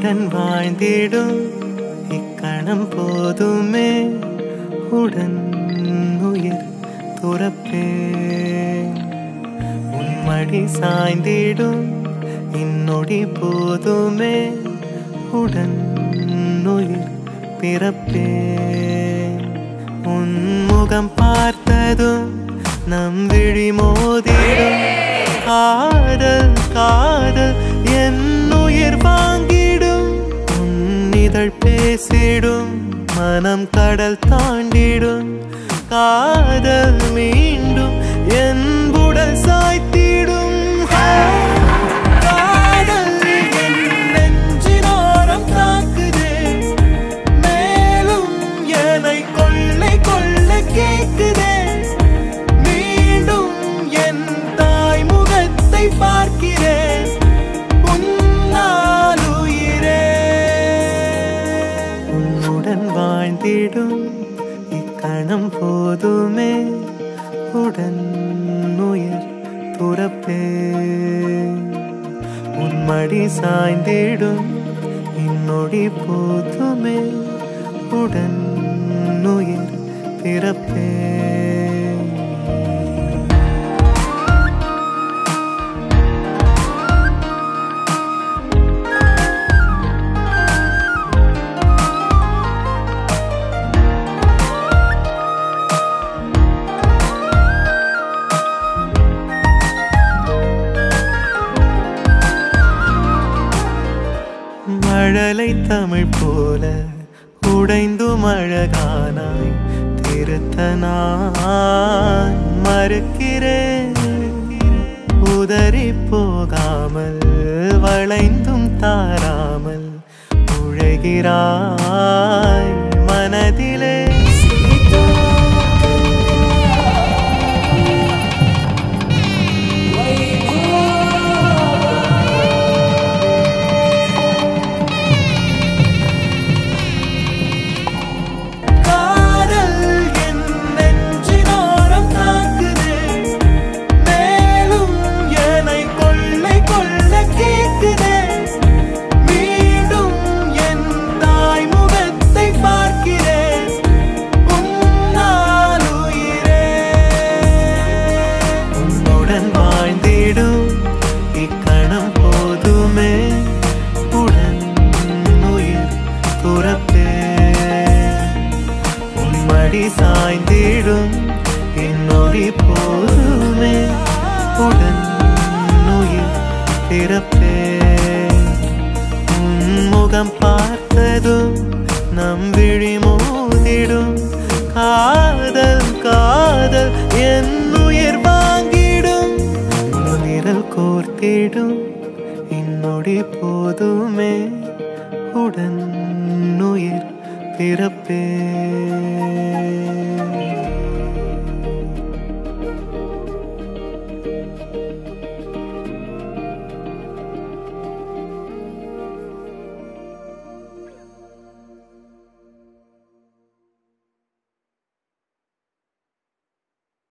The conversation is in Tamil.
உன்னுடன் வாழ்ந்திடும் இக்கணம் போதுமே உடன் உயிர் துறப்பேன் உன்மடி சாய்ந்திடும் இன்னொடி போதுமே உடன் உயிர் பிறப்பேன் உன் முகம் பார்த்ததும் நம் விழி மோதிடும் காதல் காதல் என் உயிர் வாங்கிடும் உன் இதழ் பேசிடும் மனம் கடல் தாண்டிடும் காதல் மீண்டும் என் உடல் சாய்த்திடும் காதல் என் நெஞ்சினோரம் தாக்குதே மேலும் என்னை கொள்ளை கொள்ள கேக்குதே மீண்டும் என் தாய் முகத்தை பார்க்கிறேன் உன்னால் உயிரே உன்னுடன் வாழ்ந்திடும் இக்கணம் போதுமே உடன் உயிர் துறப்பே உன்மடி சாய்ந்திடும் இன்னொடி போதுமே உடன் உயிர் பிறப்பே மழலை தமிழ் போல உடைந்தும் அழகானாய் திருத்த நான் மறுக்கிறேன் உதறி போகாமல் வளைந்தும் தாராமல் உழைகிறாய் மனதிலே காதல் என் நெஞ்சினோரம் தாக்குதே மேலும் என்னை கொள்ளை கொள்ள கேட்குதே மீண்டும் என் தாய் முகத்தை பார்க்கிறேன் உன்னால் உயிரே உன்னுடன் வாழ்ந்திடும் இக்கணம் போதுமே உடன் உயிர் துறப்பே உன்மடி சாய்ந்திடும் என்னொடி போதுமே உடன் உயிர் பிறப்பே உன் முகம் பார்த்ததும் நம் விழி மோதிடும் காதல் காதல் என் உயிர் வாங்கிடும் விரல் கோர்த்திடும் இன்னொடி போதுமே உடன் உயிர் பிறப்பே